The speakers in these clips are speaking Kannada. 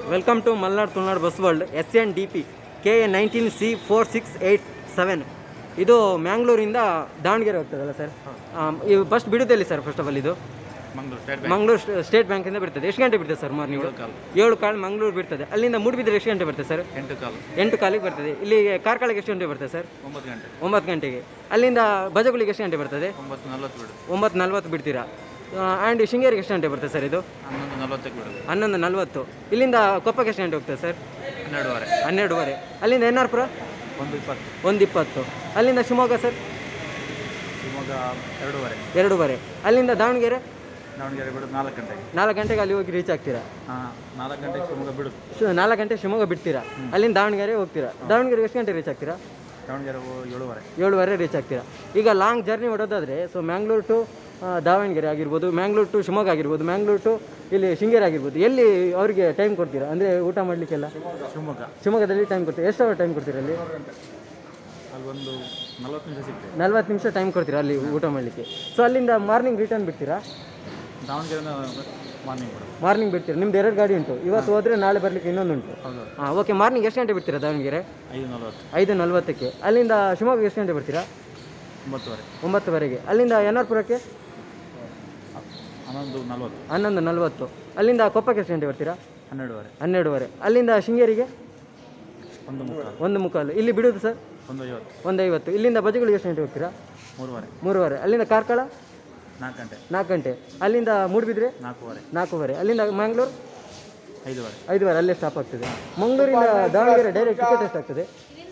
welcome to Malnad Tulunad bus world S N D P K A nineteen C four six eight seven ಇದು ಮ್ಯಾಂಗ್ಳೂರಿಂದ ದಾವಣಗೆರೆ ಹೋಗ್ತದಲ್ಲ ಸರ್ ಇದು ಫಸ್ಟ್ ಬಿಡುತ್ತಲ್ಲಿ ಸರ್ ಫಸ್ಟ್ ಆಫ್ ಆಲ್ ಇದು ಮಂಗಳೂರು ಸ್ಟೇಟ್ ಮಂಗಳೂರು ಸ್ಟೇಟ್ ಬ್ಯಾಂಕಿಂದ ಬಿಡ್ತದೆ ಎಷ್ಟು ಗಂಟೆ ಬಿಡ್ತದೆ ಸರ್ ಮಾರ್ನಿಂಗ್ ಕಾಲು ಏಳು ಕಾಲು ಮಂಗಳೂರು ಬಿಡ್ತದೆ ಅಲ್ಲಿಂದ ಮೂಡುಬಿದ್ರೆ ಎಷ್ಟು ಗಂಟೆ ಬರ್ತದೆ ಸರ್ ಎಂಟು ಕಾಲು ಎಂಟು ಕಾಲಿಗೆ ಬರ್ತದೆ ಇಲ್ಲಿ ಕಾರ್ಕಳಕ್ಕೆ ಎಷ್ಟು ಗಂಟೆ ಬರ್ತದೆ ಸರ್ ಒಂಬತ್ತು ಗಂಟೆ ಒಂಬತ್ತು ಗಂಟೆಗೆ ಅಲ್ಲಿಂದ ಬಜಗುಳಿಗೆ ಎಷ್ಟು ಗಂಟೆ ಬರ್ತದೆ ಒಂಬತ್ತು ನಲ್ವತ್ತು ಬಿಡು ಒಂಬತ್ತು ನಲ್ವತ್ತು ಬಿಡ್ತೀರಾ ಆ್ಯಂಡ್ ಶೃಂಗೇರಿಗೆ ಎಷ್ಟು ಗಂಟೆ ಬರ್ತದೆ ಸರ್ ಇದು ಹನ್ನೊಂದು ನಲ್ವತ್ತಕ್ಕೆ ಬಿಡೋದು ಹನ್ನೊಂದು ನಲ್ವತ್ತು ಇಲ್ಲಿಂದ ಕೊಪ್ಪಕ್ಕೆ ಎಷ್ಟು ಗಂಟೆ ಹೋಗ್ತದೆ ಸರ್ ಹನ್ನೆರಡುವರೆ ಹನ್ನೆರಡುವರೆ ಅಲ್ಲಿಂದ ಎನ್ ಆರ್ ಪುರ ಒಂದು ಇಪ್ಪತ್ತು ಒಂದು ಇಪ್ಪತ್ತು ಅಲ್ಲಿಂದ ಶಿವಮೊಗ್ಗ ಸರ್ ಶಿವಮೊಗ್ಗ ಎರಡೂವರೆ ಎರಡೂವರೆ ಅಲ್ಲಿಂದ ದಾವಣಗೆರೆ ದಾವಣಗೆರೆ ಬಿಡೋದು ನಾಲ್ಕು ಗಂಟೆಗೆ ನಾಲ್ಕು ಗಂಟೆಗೆ ಅಲ್ಲಿ ಹೋಗಿ ರೀಚ್ ಆಗ್ತೀರಾ ಹಾಂ ನಾಲ್ಕು ಗಂಟೆಗೆ ಶಿವಮೊಗ್ಗ ಬಿಡೋದು ಶು- ನಾಲ್ಕು ಗಂಟೆ ಶಿವಮೊಗ್ಗ ಬಿಡ್ತೀರಾ ಅಲ್ಲಿಂದ ದಾವಣಗೆರೆ ಹೋಗ್ತೀರಾ ದಾವಣಗೆರೆ ಎಷ್ಟು ಗಂಟೆ ರೀಚ್ ಆಗ್ತೀರಾ ದಾವಣಗೆರೆ ಹೋ- ಏಳುವರೆ ಏಳುವರೆ ರೀಚ್ ಆಗ್ತೀರಾ ಈಗ ಲಾಂಗ್ ಜರ್ನಿ ಹೊಡೋದಾದ್ರೆ ಸೊ ಮ್ಯಾಂಗ್ಳೂರ್ ಟು ದಾವಣಗೆರೆ ಆಗಿರ್ಬೋದು ಮ್ಯಾಂಗ್ಳೂರ್ ಟು ಶಿವಮೊಗ್ಗ ಆಗಿರ್ಬೋದು ಮ್ಯಾಂಗ್ಳೂರ್ ಟು ಇಲ್ಲಿ ಶೃಂಗೇರಿ ಆಗಿರ್ಬೋದು ಎಲ್ಲಿ ಅವರಿಗೆ ಟೈಮ್ ಕೊಡ್ತೀರಾ ಅಂದರೆ ಊಟ ಮಾಡಲಿಕ್ಕೆಲ್ಲ ಶಿವಮೊಗ್ಗ ಶಿವಮೊಗ್ಗದಲ್ಲಿ ಟೈಮ್ ಕೊಡ್ತೀರಾ ಎಷ್ಟು ಅವರ್ ಟೈಮ್ ಕೊಡ್ತೀರಾ ಅಲ್ಲಿ ಅಲ್ಲಿ ಒಂದು ನಲ್ವತ್ತು ನಿಮಿಷ ಸಿಗ್ತದೆ ನಲ್ವತ್ತು ನಿಮಿಷ ಟೈಮ್ ಕೊಡ್ತೀರಾ ಅಲ್ಲಿ ಊಟ ಮಾಡಲಿಕ್ಕೆ ಸೊ ಅಲ್ಲಿಂದ ಮಾರ್ನಿಂಗ್ ರಿಟರ್ನ್ ಬಿಡ್ತೀರಾ ದಾವಣಗೆರೆ ಮಾರ್ನಿಂಗ್ ಬಿಡೋದು ಮಾರ್ನಿಂಗ್ ಬಿಡ್ತೀರಾ ನಿಮ್ದು ಎರಡು ಗಾಡಿ ಉಂಟು ಇವತ್ತು ಹೋದರೆ ನಾಳೆ ಬರಲಿಕ್ಕೆ ಇನ್ನೊಂದು ಉಂಟು ಹೌದು ಹಾಂ ಓಕೆ ಮಾರ್ನಿಂಗ್ ಎಷ್ಟು ಗಂಟೆ ಬಿಡ್ತೀರಾ ದಾವಣಗೆರೆ ಐದು ನಲ್ವತ್ತು ಐದು ನಲ್ವತ್ತಕ್ಕೆ ಅಲ್ಲಿಂದ ಶಿವಮೊಗ್ಗ ಎಷ್ಟು ಗಂಟೆ ಬರ್ತೀರಾ ಒಂಬತ್ತುವರೆ ಒಂಬತ್ತುವರೆಗೆ ಅಲ್ಲಿಂದ ಎನ್ ಆರ್ ಪುರಕ್ಕೆ ಹನ್ನೊಂದು ನಲ್ವತ್ತು ಹನ್ನೊಂದು ನಲ್ವತ್ತು ಅಲ್ಲಿಂದ ಕೊಪ್ಪಕ್ಕೆ ಎಷ್ಟು ಗಂಟೆ ಬರ್ತೀರಾ ಹನ್ನೆರಡುವರೆ ಹನ್ನೆರಡುವರೆ ಅಲ್ಲಿಂದ ಶೃಂಗೇರಿಗೆ ಒಂದು ಮುಕ್ಕಾಲು ಒಂದು ಮುಕ್ಕಾಲು ಇಲ್ಲಿ ಬಿಡೋದು ಸರ್ ಒಂದು ಐವತ್ತು ಒಂದು ಐವತ್ತು ಇಲ್ಲಿಂದ ಬಜೆಗಳಿಗೆ ಎಷ್ಟು ಗಂಟೆ ಹೋಗ್ತೀರಾ ಮೂರುವರೆ ಮೂರುವರೆ ಅಲ್ಲಿಂದ ಕಾರ್ಕಳ ನಾಲ್ಕು ಗಂಟೆ ನಾಲ್ಕು ಗಂಟೆ ಅಲ್ಲಿಂದ ಮೂಡುಬಿದ್ರೆ ನಾಲ್ಕೂವರೆ ನಾಲ್ಕೂವರೆ ಅಲ್ಲಿಂದ ಮ್ಯಾಂಗ್ಳೂರು ಐದುವರೆ ಐದುವರೆ ಅಲ್ಲೇ ಸ್ಟಾಪ್ ಆಗ್ತದೆ ಮಂಗಳೂರಿಂದ ದಾವಣಗೆರೆ ಡೈರೆಕ್ಟ್ ಟಿಕೆಟ್ ಎಷ್ಟಾಗ್ತದೆ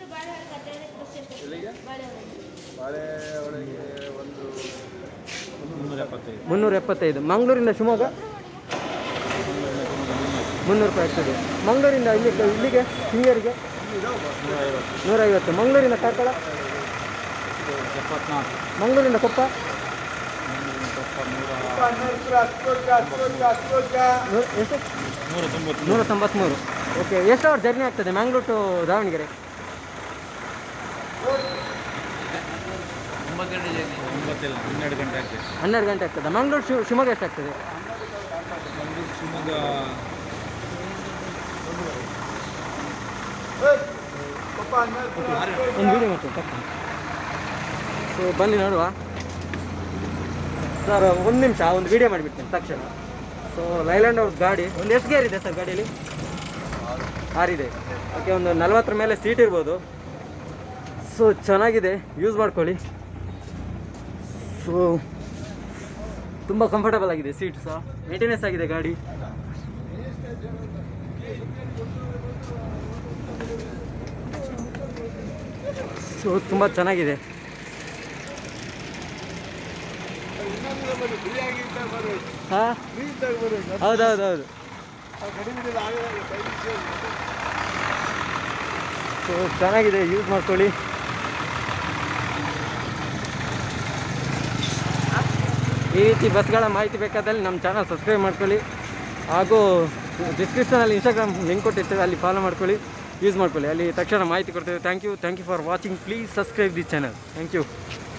ಮುನ್ನೂರ ಎಪ್ಪತ್ತೈದು ಮುನ್ನೂರ ಎಪ್ಪತ್ತೈದು ಮಂಗಳೂರಿಂದ ಶಿವಮೊಗ್ಗ ಮುನ್ನೂರು ರೂಪಾಯಿ ಆಗ್ತದೆ ಮಂಗಳೂರಿಂದ ಇಲ್ಲಿ ಇಲ್ಲಿಗೆ ಶೃಂಗೇರಿಗೆ ನೂರೈವತ್ತು ಮಂಗಳೂರಿಂದ ಕಾರ್ಕಳ ಎಪ್ಪತ್ನಾಲ್ಕು ಮಂಗಳೂರಿಂದ ಕೊಪ್ಪ ನೂರ ಎಷ್ಟು ನೂರ ತೊಂಬತ್ತು ನೂರ ತೊಂಬತ್ತ್ಮೂರು ಓಕೆ ಎಷ್ಟು ಅವರ್ ಜರ್ನಿ ಆಗ್ತದೆ ಮ್ಯಾಂಗ್ಳೂರ್ ಟು ದಾವಣಗೆರೆ ಒಂಬತ್ತು ಗಂಟೆ ಜರ್ನಿ ಒಂಬತ್ತಿಲ್ಲ ಹನ್ನೆರಡು ಗಂಟೆ ಆಗ್ತದೆ ಹನ್ನೆರಡು ಗಂಟೆ ಆಗ್ತದೆ ಮಂಗಳೂರು ಶಿವ ಶಿವಮೊಗ್ಗ ಎಷ್ಟಾಗ್ತದೆ ಮಂಗಳೂರು ಶಿವಮೊಗ್ಗ ಒಂದು ವೀಡಿಯೋ ಮಾಡ್ತೀನಿ ತಕ್ಷಣ ಸೊ ಬನ್ನಿ ನೋಡುವ ಸರ್ ಒಂದು ನಿಮಿಷ ಒಂದು ವೀಡಿಯೋ ಮಾಡಿಬಿಡ್ತೀನಿ ತಕ್ಷಣ ಸೊ ಲೈಲ್ಯಾಂಡ್ ಅವ್ರ ಗಾಡಿ ಒಂದು ಎಷ್ಟು ಗೇರ್ ಇದೆ ಸರ್ ಗಾಡೀಲಿ ಆರಿದೆ ಓಕೆ ಒಂದು ನಲ್ವತ್ತರ ಮೇಲೆ ಸೀಟ್ ಇರ್ಬೋದು ಸೊ ಚೆನ್ನಾಗಿದೆ ಯೂಸ್ ಮಾಡ್ಕೊಳ್ಳಿ ಸೊ ತುಂಬ ಕಂಫರ್ಟಬಲ್ ಆಗಿದೆ ಸೀಟ್ ಸಹ ಮೇಂಟೆನೆನ್ಸ್ ಆಗಿದೆ ಗಾಡಿ ಸೊ ತುಂಬ ಚೆನ್ನಾಗಿದೆ ಹಾಂ ಹೌದೌದೌದು ಸೊ ಚೆನ್ನಾಗಿದೆ ಯೂಸ್ ಮಾಡ್ಕೊಳ್ಳಿ ಈ ರೀತಿ ಬಸ್ಗಳ ಮಾಹಿತಿ ಬೇಕಾದಲ್ಲಿ ನಮ್ಮ ಚಾನಲ್ ಸಬ್ಸ್ಕ್ರೈಬ್ ಮಾಡ್ಕೊಳ್ಳಿ ಹಾಗೂ ಡಿಸ್ಕ್ರಿಪ್ಷನಲ್ಲಿ ಇನ್ಸ್ಟಾಗ್ರಾಮ್ ಲಿಂಕ್ ಕೊಟ್ಟಿರ್ತೇವೆ ಅಲ್ಲಿ ಫಾಲೋ ಮಾಡ್ಕೊಳ್ಳಿ ಯೂಸ್ ಮಾಡ್ಕೊಳ್ಳಿ ಅಲ್ಲಿ ತಕ್ಷಣ ಮಾಹಿತಿ ಕೊಡ್ತೇವೆ thank you thank you for watching please subscribe the channel thank you